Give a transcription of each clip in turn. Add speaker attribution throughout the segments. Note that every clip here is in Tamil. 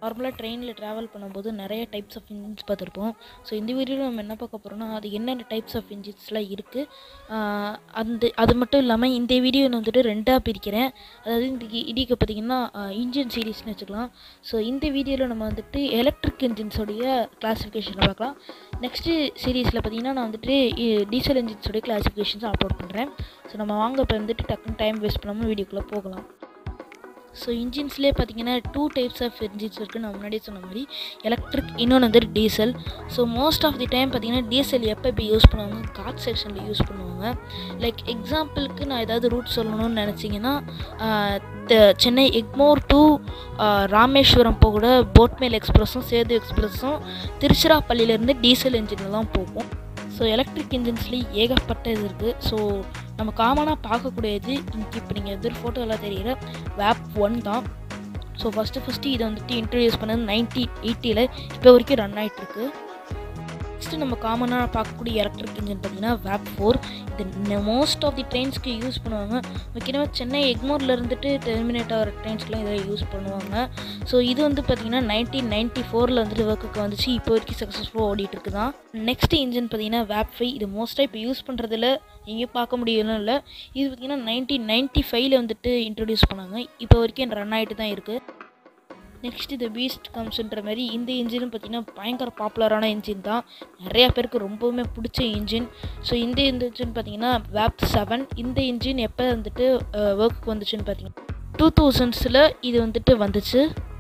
Speaker 1: நார்மலாக ட்ரெயினில் ட்ராவல் பண்ணும்போது நிறைய டைப்ஸ் ஆஃப் இன்ஜின்ஸ் பார்த்துருப்போம் ஸோ இந்த வீடியோவில் நம்ம என்ன பார்க்க போகிறோம்னா அது என்னென்ன டைப்ஸ் ஆஃப் இன்ஜின்ஸ்லாம் இருக்குது அந்த அது மட்டும் இல்லாமல் இந்த வீடியோ நான் வந்துட்டு ரெண்டாக பிரிக்கிறேன் அதாவது இந்த இடிக்கு பார்த்தீங்கன்னா இன்ஜின் சீரீஸ்னு வச்சுக்கலாம் ஸோ இந்த வீடியோவில் நம்ம வந்துட்டு எலக்ட்ரிக் இன்ஜின்ஸோடைய கிளாஸிஃபிகேஷனை பார்க்கலாம் நெக்ஸ்ட்டு சீரீஸில் பார்த்தீங்கன்னா நான் வந்துட்டு டீசல் இன்ஜின்ஸோடைய கிளாஸிஃபிகேஷன்ஸ் அப்லோட் பண்ணுறேன் ஸோ நம்ம வாங்க இப்போ வந்துட்டு டக்குன்னு டைம் வேஸ்ட் பண்ணாமல் வீடியோக்குள்ளே போகலாம் ஸோ இன்ஜின்ஸ்லேயே பார்த்தீங்கன்னா டூ டைப்ஸ் ஆஃப் இன்ஜின்ஸ் இருக்குது நான் முன்னாடியே சொன்ன மாதிரி எலக்ட்ரிக் இன்னொன்று வந்து diesel so most of the time பார்த்தீங்கன்னா டீசல் எப்போ இப்போ யூஸ் பண்ணுவாங்க காட் செக்ஷனில் யூஸ் பண்ணுவாங்க லைக் எக்ஸாம்பிளுக்கு நான் ஏதாவது ரூட் சொல்லணும்னு நினச்சிங்கன்னா சென்னை எக்மோர் டு ராமேஸ்வரம் போகிற போட்மேல் எக்ஸ்பிரஸும் சேது எக்ஸ்பிரஸும் திருச்சிராப்பள்ளியிலேருந்து டீசல் இன்ஜினில் தான் போகும் ஸோ எலக்ட்ரிக் இன்ஜின்ஸ்லேயும் ஏகப்பட்ட இது இருக்குது ஸோ நம்ம காமனாக பார்க்கக்கூடியது இங்கே இப்போ நீங்கள் எதிர் ஃபோட்டோவில் தெரிகிற வேப் ஒன் தான் ஸோ ஃபஸ்ட்டு ஃபஸ்ட்டு இதை வந்துட்டு இன்ட்ரடியூஸ் பண்ணது நைன்டீன் எயிட்டியில் இப்போ வரைக்கும் ரன் ஆகிட்டுருக்கு நெக்ஸ்ட்டு நம்ம காமனாக பார்க்கக்கூடிய எலக்ட்ரிக் இன்ஜின் பார்த்தீங்கன்னா வேப் ஃபோர் இது மோஸ்ட் ஆஃப் தி ட்ரெயின்ஸ்க்கு யூஸ் பண்ணுவாங்க முக்கியமாக சென்னை எக்மோரில் இருந்துட்டு டெர்மினேட் ஆகிற ட்ரெயின்ஸ்க்குலாம் இதை யூஸ் பண்ணுவாங்க ஸோ இது வந்து பார்த்திங்கன்னா நைன்டீன் நைன்ட்டி ஃபோரில் வந்துட்டு ஒர்க்குக்கு வந்துச்சு இப்போ வரைக்கும் சக்ஸஸ்ஃபுல்லாக ஓடிட்டு இருக்கு தான் நெக்ஸ்ட் இன்ஜின் பார்த்தீங்கன்னா வேப் ஃபைவ் இது மோஸ்ட்டாக இப்போ யூஸ் பண்ணுறதுல எங்கேயும் பார்க்க முடியலும் இல்லை இது பார்த்திங்கன்னா நைன்டீன் நைன்ட்டி ஃபைவ்ல வந்துட்டு இன்ட்ரடியூஸ் பண்ணாங்க இப்போ வரைக்கும் ரன் ஆகிட்டு தான் இருக்குது நெக்ஸ்ட் இந்த பீஸ்ட் கம்ஸ்ன்ற மாதிரி இந்த இன்ஜினும் பார்த்திங்கன்னா பயங்கர பாப்புலரான இன்ஜின் தான் நிறையா பேருக்கு ரொம்பவுமே பிடிச்ச இன்ஜின் ஸோ இந்த இன்ஜின் பார்த்திங்கன்னா வேப் செவன் இந்த இன்ஜின் எப்போ வந்துட்டு ஒர்க்கு வந்துச்சுன்னு பார்த்தீங்கன்னா டூ தௌசண்ட்ஸில் இது வந்துட்டு வந்துச்சு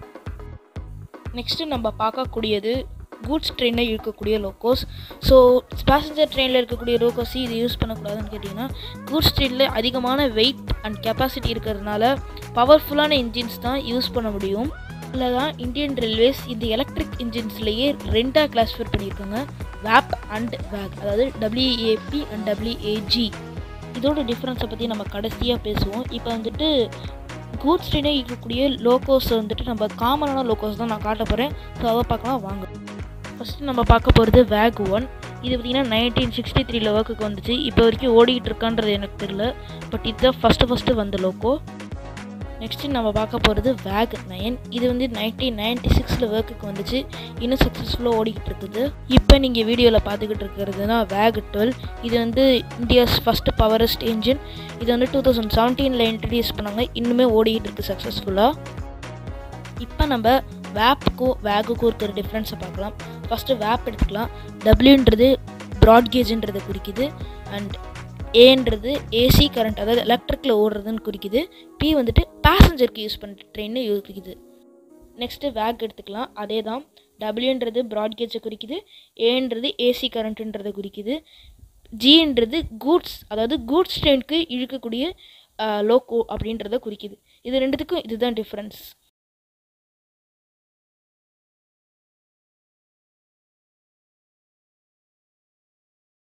Speaker 1: நெக்ஸ்ட்டு நம்ம பார்க்கக்கூடியது கூட்ஸ் ட்ரெயினில் இருக்கக்கூடிய லோக்கோஸ் ஸோ பேசஞ்சர் ட்ரெயினில் இருக்கக்கூடிய லோக்கோஸ் இது யூஸ் பண்ணக்கூடாதுன்னு கேட்டிங்கன்னா கூட்ஸ் ட்ரெயினில் அதிகமான வெயிட் அண்ட் கெப்பாசிட்டி இருக்கிறதுனால பவர்ஃபுல்லான இன்ஜின்ஸ் தான் யூஸ் பண்ண முடியும் இதில் தான் இந்தியன் ரயில்வேஸ் இந்த எலக்ட்ரிக் இன்ஜின்ஸ்லேயே ரெண்டாக கிளாஸிஃபை பண்ணியிருக்காங்க வேப் அண்ட் வேக் அதாவது டபிள்யூஏபி அண்ட் டபிள்யூஏஜி இதோட டிஃப்ரென்ஸை பற்றி நம்ம கடைசியாக பேசுவோம் இப்போ வந்துட்டு கூட்ஸ் ட்ரெயினே இருக்கக்கூடிய லோக்கோஸ் வந்துட்டு நம்ம காமனான லோக்கோஸ் தான் நான் காட்ட போகிறேன் ஸோ அதை பார்க்கலாம் வாங்க ஃபஸ்ட்டு நம்ம பார்க்க போகிறது வேக் ஒன் இது பார்த்திங்கன்னா நைன்டீன் சிக்ஸ்டி த்ரீல ஒர்க்குக்கு வந்துச்சு இப்போ வரைக்கும் ஓடிக்கிட்டு இருக்கான்றது எனக்கு தெரியல பட் இதுதான் ஃபஸ்ட்டு ஃபஸ்ட்டு வந்த லோக்கோ நெக்ஸ்ட்டு நம்ம பார்க்க போகிறது வேக் நயன் இது வந்து நைன்டீன் நைன்டி சிக்ஸில் ஒர்க்குக்கு வந்துச்சு இன்னும் சக்ஸஸ்ஃபுல்லாக ஓடிக்கிட்டு இருக்குது இப்போ நீங்கள் வீடியோவில் பார்த்துக்கிட்டு இருக்கிறதுனா வேக் டுவெல் இது வந்து இந்தியாஸ் ஃபஸ்ட்டு பவரஸ்ட் இன்ஜின் இது வந்து டூ தௌசண்ட் செவன்டீனில் இன்ட்ரடியூஸ் பண்ணாங்க இன்னுமே ஓடிக்கிட்டு இருக்குது சக்ஸஸ்ஃபுல்லாக இப்போ நம்ம வேப்புக்கும் வேகுக்கும் இருக்கிற டிஃப்ரென்ஸை பார்க்கலாம் ஃபஸ்ட்டு வேப் எடுத்துக்கலாம் டபிள்யூன்றது ப்ராட்கேஜ்ன்றதை குறிக்குது அண்ட் ஏன்றது ஏசி கரண்ட் அதாவது எலக்ட்ரிக்கில் ஓடுறதுன்னு குறிக்குது பி வந்துட்டு பேசஞ்சருக்கு யூஸ் பண்ணுற ட்ரெயின்னு குறிக்குது நெக்ஸ்ட்டு வேக் எடுத்துக்கலாம் அதே தான் டபிள்யூன்றது ப்ராட்கேஜை குறிக்குது ஏன்றது ஏசி கரண்ட்டுன்றதை குறிக்குது ஜின்றது கூட்ஸ் அதாவது கூட்ஸ் ட்ரெயினுக்கு இழுக்கக்கூடிய லோக்கோ அப்படின்றத குறிக்குது இது ரெண்டுத்துக்கும் இதுதான் டிஃப்ரென்ஸ்